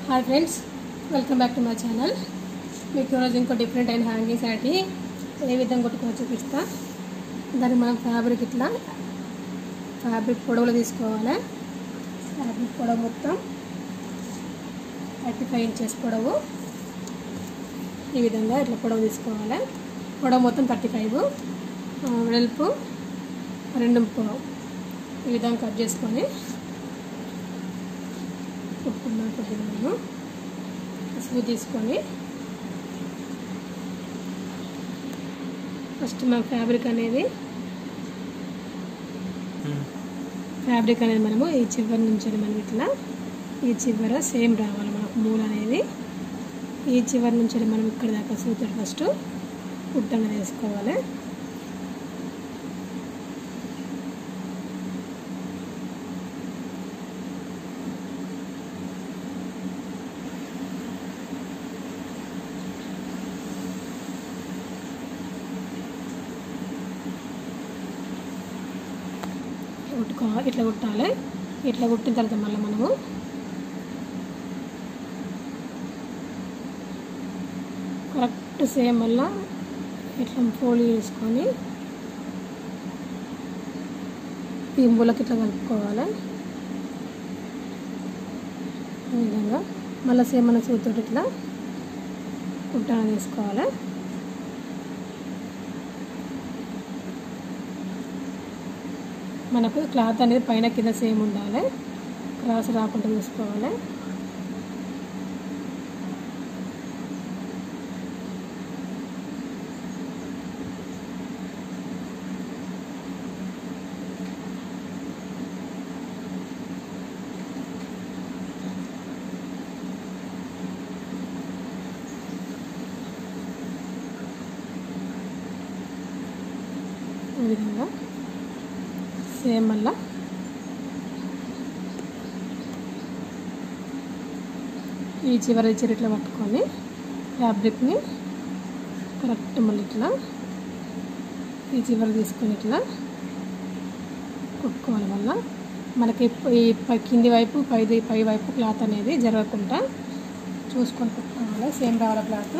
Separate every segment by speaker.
Speaker 1: hi friends welcome back to my channel మీకు ఈరోజు ఇంకో డిఫరెంట్ అయిన హ్యాంగింగ్స్ అనేవి ఏ విధంగా కొట్టుకోవచ్చు చూపిస్తా దానికి మనం ఫ్యాబ్రిక్ ఇట్లా ఫ్యాబ్రిక్ పొడవులు తీసుకోవాలి ఫ్యాబ్రిక్ పొడవు మొత్తం థర్టీ ఫైవ్ ఇంచెస్ పొడవు ఈ విధంగా ఇట్లా పొడవు తీసుకోవాలి పొడవు మొత్తం థర్టీ ఫైవ్ వెడల్పు రెండు పొడవు ఈ విధంగా కట్ చేసుకొని కుట్టుకున్నాం కొద్దిగా నేను పసుపు తీసుకొని ఫస్ట్ మన ఫ్యాబ్రిక్ అనేది ఫ్యాబ్రిక్ అనేది మనము ఈ చివరి నుంచి మనం ఇట్లా ఈ చివర సేమ్ రావాలి మనకు మూల అనేది ఈ చివరి నుంచి మనం ఇక్కడ దాకా సూతడు ఫస్ట్ కుట్ట అనేది వేసుకోవాలి కుట్టుకోవాలి ఇట్లా కుట్టాలి ఇట్లా కుట్టిన తర్వాత మళ్ళీ మనము కరెక్ట్ సేమ్ మళ్ళా ఇట్లా ఫోల్డ్ చేసుకొని పింబులకి ఇట్లా కలుపుకోవాలి ఈ విధంగా మళ్ళీ సేమ్ మన సూతోటి ఇట్లా కుట్టాన తీసుకోవాలి మనకు క్లాత్ అనేది పైన కింద సేమ్ ఉండాలి క్రాస్ రాకుండా చూసుకోవాలి ఈ విధంగా సేమ్ మళ్ళా ఈ చివరి చివరి ఇట్లా పట్టుకొని ఫ్యాబ్రిక్ని కరెక్ట్ మళ్ళీ ఇట్లా ఈ చివరి తీసుకొని ఇట్లా కుట్టుకోవాలి మళ్ళా మనకి ఈ పై కింది వైపు పైది పై వైపు క్లాత్ అనేది జరగకుండా చూసుకొని కుట్టుకోవాలి సేమ్ రావాలి క్లాత్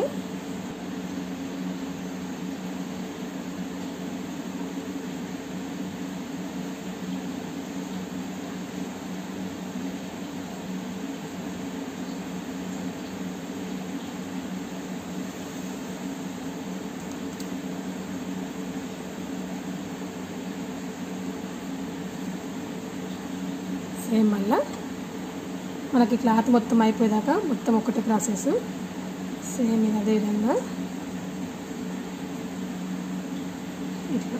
Speaker 1: సేమ్ మళ్ళా మనకి క్లాత్ మొత్తం అయిపోయేదాకా మొత్తం ఒకటి ప్రాసెస్ సేమ్ ఇది అదే విధంగా ఇట్లా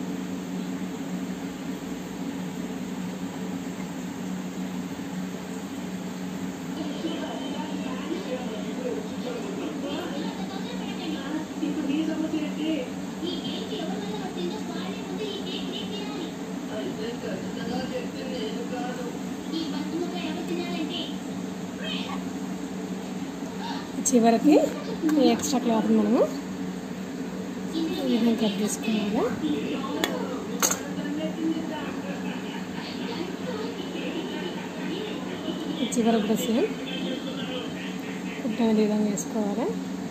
Speaker 1: చివరికి ఈ ఎక్స్ట్రా క్లాత్ మనము ఈ విధంగా కట్ చేసుకోవాలి ఈ చివర కూడా సేమ్ కుట్టనేది విధంగా వేసుకోవాలి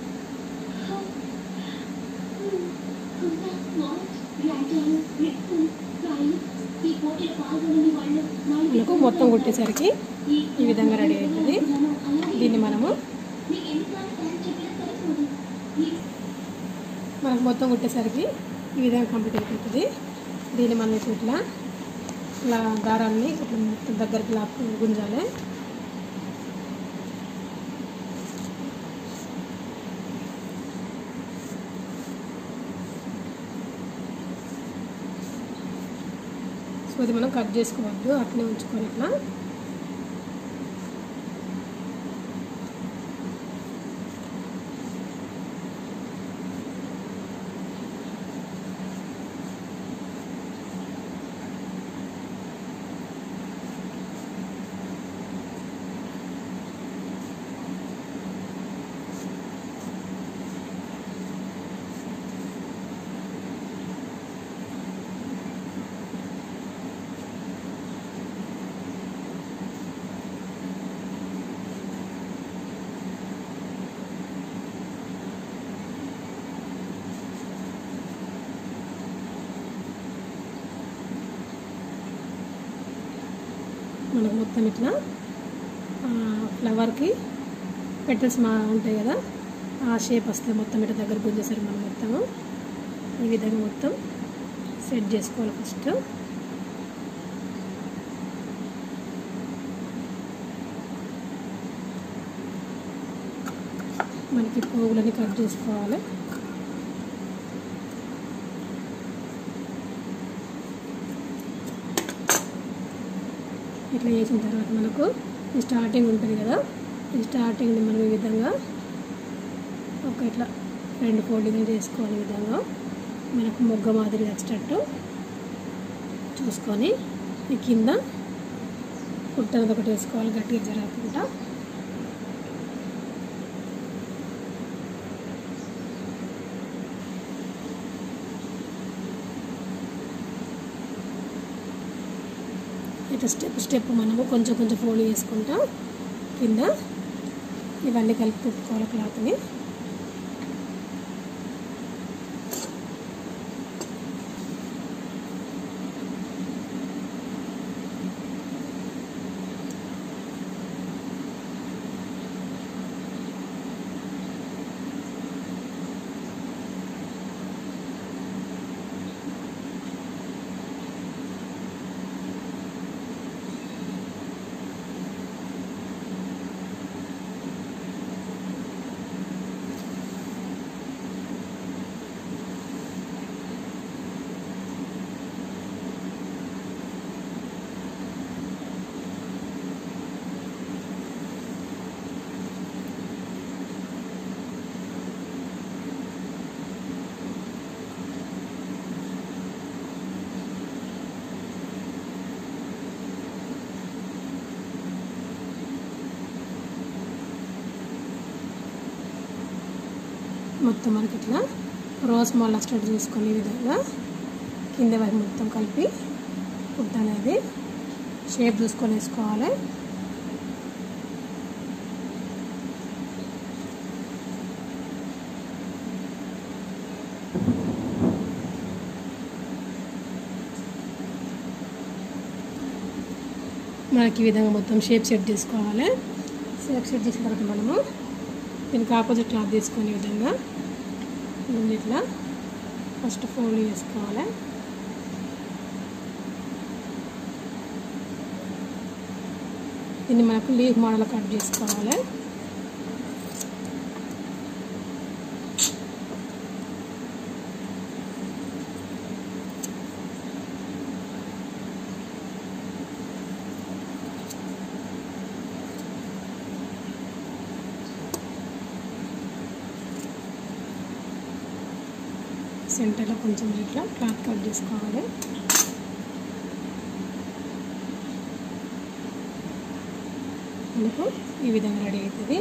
Speaker 1: మనకు మొత్తం కుట్టేసరికి ఈ విధంగా రెడీ అవుతుంది దీన్ని మనము మనకు మొత్తం కుట్టేసరికి ఈ విధంగా కంప్లీట్ అయిపోతుంది దీన్ని మనం ఇప్పుడు ఇట్లా ఇలా దారాన్ని ఇట్లా మొత్తం దగ్గరికి లాక్కు గుంజాలి సో ఇది మనం కట్ చేసుకోవద్దు అట్లనే ఉంచుకొని ఇట్లా మనకు మొత్తం ఇట్లా ఆ, ఫ్లవర్కి పెటల్స్ మా ఉంటాయి కదా ఆ షేప్ వస్తాయి మొత్తం ఇట్లా దగ్గర గుంజేసరికి మనం మొత్తము ఈ విధంగా మొత్తం సెట్ చేసుకోవాలి ఫస్ట్ మనకి పోగులని కట్ చేసుకోవాలి ఇట్లా చేసిన తర్వాత మనకు ఈ స్టార్టింగ్ ఉంటుంది కదా ఈ స్టార్టింగ్ని మనం ఈ విధంగా ఒక ఇట్లా రెండు ఫోల్డింగ్ చేసుకోవాలి ఈ విధంగా మనకు మొగ్గ మాదిరి వచ్చేటట్టు చూసుకొని ఈ కింద కుట్టనది ఒకటి వేసుకోవాలి గట్టిగా జరగకుండా ఇట్లా స్టెప్ స్టెప్ మనము కొంచెం కొంచెం ఫోల్డ్ చేసుకుంటా కింద ఇవన్నీ కలిపి తిప్పుకోవాలి క్లాత్ని మొత్తం మనకి ఇట్లా రోజ్ మాల్ స్టార్ట్ చేసుకునే విధంగా కింద వైపు మొత్తం కలిపి ఫుడ్ అనేది షేప్ చూసుకొని వేసుకోవాలి మనకి ఈ విధంగా మొత్తం షేప్ సెట్ చేసుకోవాలి షేప్ సెట్ చేసిన తర్వాత మనము దీనికి ఆపోజిట్ క్లాత్ తీసుకునే విధంగా దీన్ని ఇట్లా ఫస్ట్ ఫోల్డ్ చేసుకోవాలి దీన్ని మనకు లీఫ్ మోడల్ కట్ చేసుకోవాలి సెంటర్లో కొంచెం ఇట్లా క్లాత్ కట్ చేసుకోవాలి మనకు ఈ విధంగా రెడీ అవుతుంది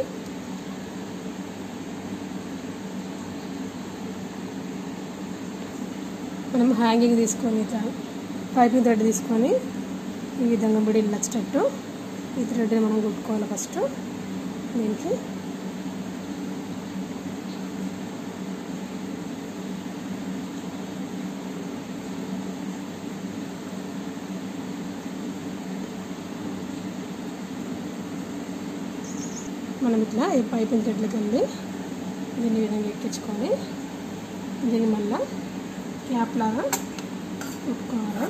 Speaker 1: మనం హ్యాంగింగ్ తీసుకొని ఇట్లా పైపింగ్ థ్రెడ్ తీసుకొని ఈ విధంగా మిడిల్ వచ్చేటట్టు ఈ థ్రెడ్ని మనం కుట్టుకోవాలి ఫస్ట్ దీనికి మనం ఇట్లా ఈ పైపింగ్ థ్రెడ్లకి వెళ్ళి దీన్ని ఈ విధంగా ఎక్కించుకొని దీన్ని మళ్ళా క్యాప్ లాగా కుట్టుకోవాలి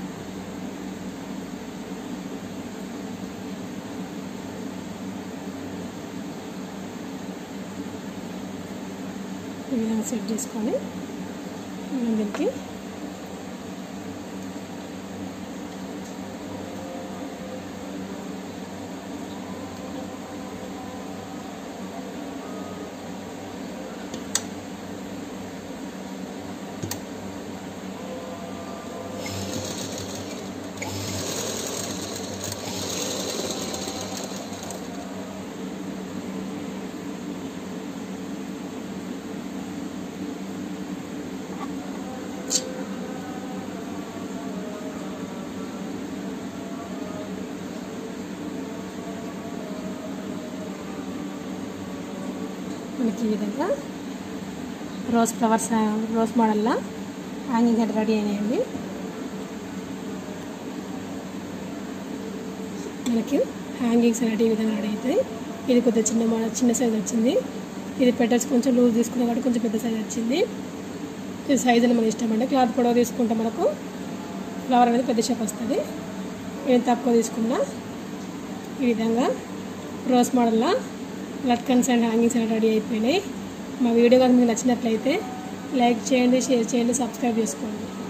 Speaker 1: ఈ విధంగా సెట్ చేసుకొని మనం దీనికి మనకి ఈ విధంగా రోజ్ ఫ్లవర్స్ రోజ్ మోడల్లో హ్యాంగింగ్ హెడ్ రెడీ అయినాయండి మనకి హ్యాంగింగ్స్ అనేవి ఈ విధంగా రెడీ అవుతాయి ఇది కొద్దిగా చిన్న మోడల్ చిన్న సైజ్ వచ్చింది ఇది పెట్టచ్చు కొంచెం లూజ్ తీసుకున్నాం కాబట్టి కొంచెం పెద్ద సైజ్ వచ్చింది ఇది సైజ్ అని మన ఇష్టం అండి క్లాత్ పొడవు తీసుకుంటే మనకు ఫ్లవర్ అనేది పెద్ద షేప్ వస్తుంది నేను తక్కువ తీసుకున్నా ఈ విధంగా రోజ్ మోడల్లో లట్కన్స్ అండ్ హ్యాంగింగ్స్ అనేవి రెడీ అయిపోయినాయి మా వీడియో కనుక మీకు నచ్చినట్లయితే లైక్ చేయండి షేర్ చేయండి సబ్స్క్రైబ్ చేసుకోండి